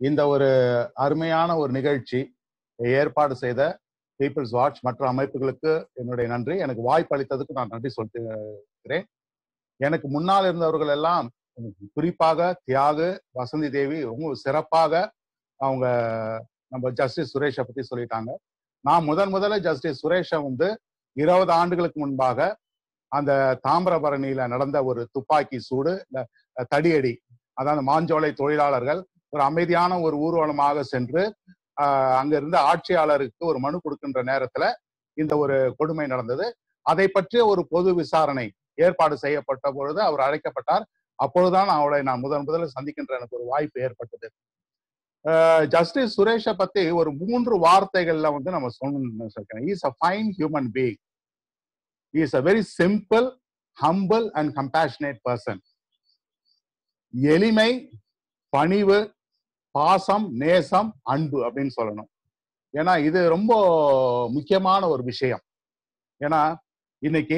இந்த ஒரு அருமையான ஒரு நிகழ்ச்சி ஏற்பாடு செய்த பீப்புள்ஸ் வாட்ச் மற்ற அமைப்புகளுக்கு என்னுடைய நன்றி எனக்கு வாய்ப்பு அளித்ததுக்கு நான் நன்றி சொல்லிக்கிறேன் எனக்கு முன்னால் இருந்தவர்கள் எல்லாம் குறிப்பாக தியாகு வசந்தி தேவி ரொம்ப சிறப்பாக அவங்க நம்ம ஜஸ்டிஸ் சுரேஷை பத்தி சொல்லிட்டாங்க நான் முதன் முதல்ல ஜஸ்டிஸ் சுரேஷை வந்து இருபது ஆண்டுகளுக்கு முன்பாக அந்த தாமிரபரணியில நடந்த ஒரு துப்பாக்கி சூடு இல்ல தடியடி அதாவது மாஞ்சோலை தொழிலாளர்கள் ஒரு அமைதியான ஒரு ஊர்வலமாக சென்று ஆஹ் அங்க இருந்த ஆட்சியாளருக்கு ஒரு மனு கொடுக்கின்ற நேரத்துல இந்த ஒரு கொடுமை நடந்தது அதை பற்றிய ஒரு பொது விசாரணை ஏற்பாடு செய்யப்பட்ட பொழுது அவர் அழைக்கப்பட்டார் அப்பொழுதுதான் அவளை நான் முதன் முதல்ல சந்திக்கின்ற எனக்கு ஒரு வாய்ப்பு ஏற்பட்டது ஜஸ்டிஸ் சுரேஷை பத்தி ஒரு மூன்று வார்த்தைகள்ல வந்து நம்ம சொல்லணும் is a fine human being is a very simple humble and compassionate person எளிமை பணிவு பாசம் நேசம் அன்பு அப்படின்னு சொல்லணும் ஏன்னா இது ரொம்ப முக்கியமான ஒரு விஷயம் ஏன்னா இன்னைக்கு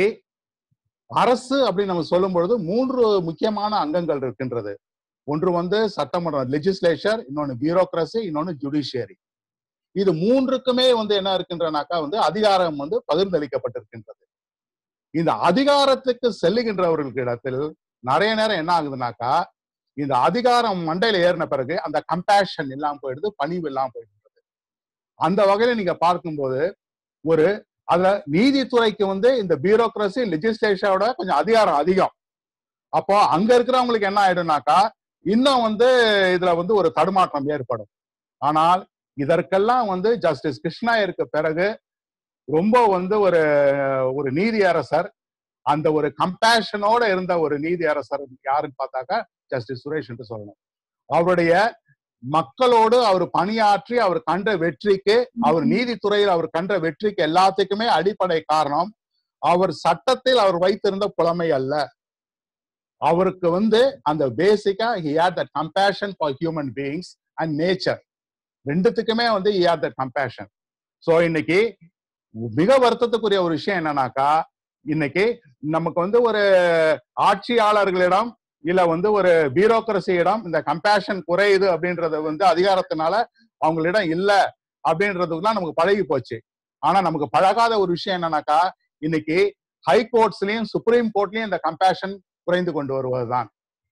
அரசு அப்படின்னு நம்ம சொல்லும் பொழுது மூன்று முக்கியமான அங்கங்கள் இருக்கின்றது ஒன்று வந்து சட்டமன்றம் லெஜிஸ்லேச்சர் இன்னொன்னு பியூரோக்ரஸி இன்னொன்னு ஜுடிஷியரி இது மூன்றுக்குமே வந்து என்ன இருக்கின்றனாக்கா வந்து அதிகாரம் வந்து பகிர்ந்தளிக்கப்பட்டிருக்கின்றது இந்த அதிகாரத்துக்கு செல்லுகின்றவர்களுக்கு இடத்தில் நிறைய நேரம் என்ன ஆகுதுனாக்கா இந்த அதிகாரம் மண்டையில ஏறின பிறகு அந்த கம்பேஷன் இல்லாம போயிடுது பணிவு இல்லாம போயிடுது அந்த வகையில நீங்க பார்க்கும்போது ஒரு அதுல நீதித்துறைக்கு வந்து இந்த பியூரோக்ரஸி லெஜிஸ்லேஷனோட கொஞ்சம் அதிகாரம் அதிகம் அப்போ அங்க இருக்கிறவங்களுக்கு என்ன ஆயிடும்னாக்கா இன்னும் வந்து இதுல வந்து ஒரு தடுமாற்றம் ஏற்படும் ஆனால் இதற்கெல்லாம் வந்து ஜஸ்டிஸ் கிருஷ்ணாயருக்கு பிறகு ரொம்ப வந்து ஒரு ஒரு நீதி அரசர் அந்த ஒரு கம்பேஷனோட இருந்த ஒரு நீதி அரசர் யாருன்னு பார்த்தாக்கா ஜஸ்டிஸ் சுரேஷ் என்று சொல்லணும் அவருடைய மக்களோடு அவர் பணியாற்றி அவர் கண்ட வெற்றிக்கு அவர் நீதித்துறையில் அவர் கண்ட வெற்றிக்கு எல்லாத்துக்குமே அடிப்படை காரணம் அவர் சட்டத்தில் அவர் வைத்திருந்த புலமை அல்ல அவருக்கு வந்து அந்த பேசிக்கா he had that compassion for human beings and nature ரெண்டுத்துக்குமே வந்து he had that compassion so இன்னைக்கு மிக வருத்தத்துக்குரிய ஒரு விஷயம் என்னன்னாக்கா இன்னைக்கு நமக்கு வந்து ஒரு ஆட்சியாளர்களிடம் இல்ல வந்து ஒரு பியூரோக்ரஸியிடம் இந்த கம்பேஷன் குறையுது அப்படின்றது வந்து அதிகாரத்தினால அவங்களிடம் இல்ல அப்படின்றதுக்குலாம் நமக்கு பழகி போச்சு ஆனா நமக்கு பழகாத ஒரு விஷயம் என்னன்னாக்கா இன்னைக்கு ஹை கோர்ட்ஸ்லயும் சுப்ரீம் கோர்ட்லயும் இந்த கம்பேஷன் குறைந்து கொண்டு வருவதுதான்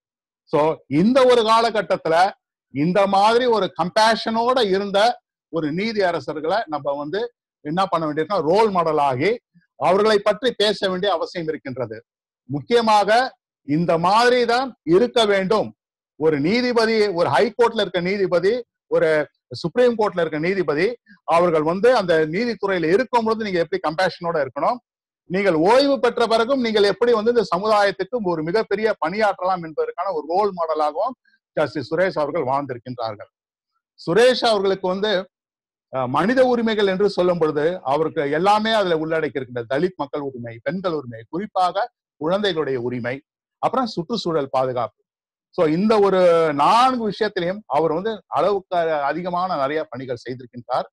சோ இந்த ஒரு காலகட்டத்துல இந்த மாதிரி ஒரு கம்பேஷனோட இருந்த ஒரு நீதி அரசர்களை நம்ம வந்து என்ன பண்ண வேண்டியிருக்கோம் ரோல் மாடல் ஆகி அவர்களை பற்றி பேச வேண்டிய அவசியம் இருக்கின்றது முக்கியமாக இந்த மாதிரி தான் இருக்க வேண்டும் ஒரு நீதிபதி ஒரு ஹை கோர்ட்ல இருக்க நீதிபதி ஒரு சுப்ரீம் கோர்ட்ல இருக்க நீதிபதி அவர்கள் வந்து அந்த நீதித்துறையில இருக்கும் பொழுது நீங்க எப்படி கம்பேஷனோட இருக்கணும் நீங்கள் ஓய்வு பெற்ற பிறகும் நீங்கள் எப்படி வந்து இந்த சமுதாயத்துக்கு ஒரு மிகப்பெரிய பணியாற்றலாம் என்பதற்கான ஒரு ரோல் மாடலாகவும் ஜஸ்டிஸ் சுரேஷ் அவர்கள் வாழ்ந்திருக்கின்றார்கள் சுரேஷ் அவர்களுக்கு வந்து மனித உரிமைகள் என்று சொல்லும் பொழுது அவருக்கு எல்லாமே அதுல உள்ளடக்கி இருக்கின்ற தலித் மக்கள் உரிமை பெண்கள் உரிமை குறிப்பாக குழந்தைகளுடைய உரிமை அப்புறம் சுற்றுச்சூழல் பாதுகாப்பு சோ இந்த ஒரு நான்கு விஷயத்திலையும் அவர் வந்து அளவுக்கு அதிகமான நிறைய பணிகள் செய்திருக்கின்றார்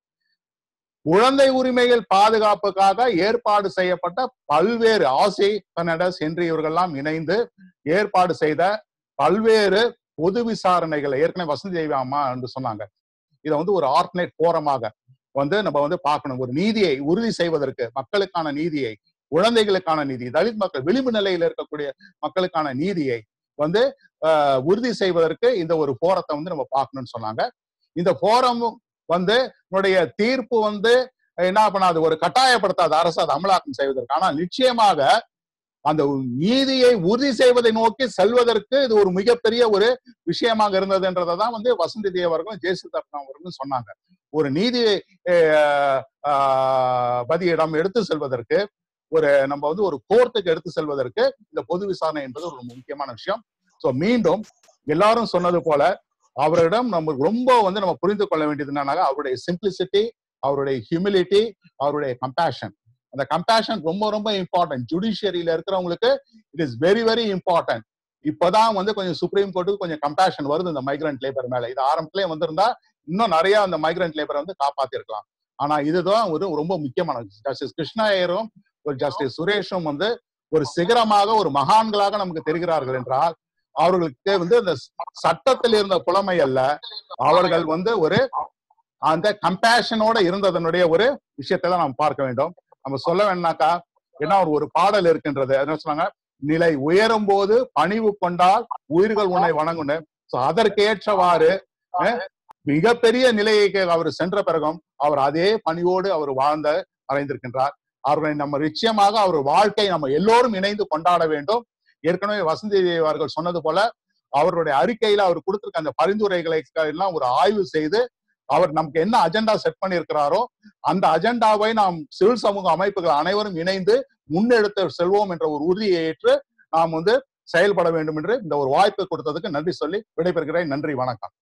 குழந்தை உரிமைகள் பாதுகாப்புக்காக ஏற்பாடு செய்யப்பட்ட பல்வேறு ஆசை கனடஸ் என்று இவர்கள்லாம் இணைந்து ஏற்பாடு செய்த பல்வேறு பொது விசாரணைகளை ஏற்கனவே வசந்தி தேவி அம்மா என்று சொன்னாங்க இதை வந்து ஒரு ஆர்டினேட் போரமாக வந்து நம்ம வந்து பார்க்கணும் ஒரு நீதியை உறுதி செய்வதற்கு மக்களுக்கான நீதியை குழந்தைகளுக்கான நீதி தலித் மக்கள் விளிம்பு நிலையில் இருக்கக்கூடிய மக்களுக்கான நீதியை வந்து உறுதி செய்வதற்கு இந்த ஒரு போரத்தை வந்து நம்ம பார்க்கணும்னு சொன்னாங்க இந்த போரம் வந்து என்னுடைய தீர்ப்பு வந்து என்ன பண்ணாது ஒரு கட்டாயப்படுத்தாத அரசு அதை அமலாக்கம் செய்வதற்கு ஆனால் நிச்சயமாக அந்த நீதியை உறுதி செய்வதை நோக்கி செல்வதற்கு இது ஒரு மிகப்பெரிய ஒரு விஷயமாக இருந்ததுன்றதை தான் வந்து வசந்தி தேவ் அவர்களும் ஜெயசிதா அவர்களும் சொன்னாங்க ஒரு நீதி பதியிடம் எடுத்து செல்வதற்கு ஒரு நம்ம வந்து ஒரு கோர்ட்டுக்கு எடுத்து செல்வதற்கு இந்த பொது விசாரணை என்பது ஒரு முக்கியமான விஷயம் ஸோ மீண்டும் எல்லாரும் சொன்னது போல அவரிடம் நம்ம ரொம்ப வந்து நம்ம புரிந்து கொள்ள வேண்டியது என்னன்னாக்கா அவருடைய சிம்பிளிசிட்டி அவருடைய ஹியூமிலிட்டி அவருடைய கம்பேஷன் அந்த கம்பேஷன் ரொம்ப ரொம்ப இம்பார்ட்டன்ட் ஜுடிஷியரியில இருக்கிறவங்களுக்கு it is very very important இப்பதான் வந்து கொஞ்சம் சுப்ரீம் கோர்ட்டுக்கு கொஞ்சம் கம்பேஷன் வருது இந்த மைக்ரண்ட் லேபர் மேல இது ஆரம்பத்திலே வந்திருந்தா இன்னும் நிறைய அந்த மைக்ரண்ட் லேபரை வந்து காப்பாத்திருக்கலாம் ஆனா இதுதான் ஒரு ரொம்ப முக்கியமான ஜஸ்டிஸ் கிருஷ்ணாயரும் ஒரு ஜஸ்டிஸ் சுரேஷும் வந்து ஒரு சிகரமாக ஒரு மகான்களாக நமக்கு தெரிகிறார்கள் என்றால் அவர்களுக்கு வந்து இந்த சட்டத்தில் இருந்த புலமை அல்ல அவர்கள் வந்து ஒரு அந்த கம்பேஷனோட இருந்ததனுடைய ஒரு விஷயத்தை தான் நாம் பார்க்க வேண்டும் நம்ம சொல்ல வேணாக்கா என்ன ஒரு ஒரு பாடல் இருக்கின்றது என்ன சொன்னாங்க நிலை உயரும் போது பணிவு கொண்டால் உயிர்கள் உன்னை வணங்குன்னு சோ அதற்கேற்றவாறு அஹ், மிகப்பெரிய நிலையை அவர் சென்ற பிறகும் அவர் அதே பணிவோடு அவர் வாழ்ந்த மறைந்திருக்கின்றார் அவர்களை நம்ம நிச்சயமாக அவர் வாழ்க்கை நம்ம எல்லோரும் இணைந்து கொண்டாட வேண்டும் ஏற்கனவே வசந்தி தேவி அவர்கள் சொன்னது போல அவருடைய அறிக்கையில அவர் கொடுத்திருக்க அந்த பரிந்துரைகளை எல்லாம் ஒரு ஆய்வு செய்து அவர் நமக்கு என்ன அஜெண்டா செட் பண்ணியிருக்கிறாரோ அந்த அஜெண்டாவை நாம் சிவில் சமூக அமைப்புகள் அனைவரும் இணைந்து முன்னெடுத்து செல்வோம் என்ற ஒரு உறுதியை ஏற்று நாம் வந்து செயல்பட வேண்டும் என்று இந்த ஒரு வாய்ப்பு கொடுத்ததுக்கு நன்றி சொல்லி விடைபெறுகிறேன் நன்றி வணக்கம்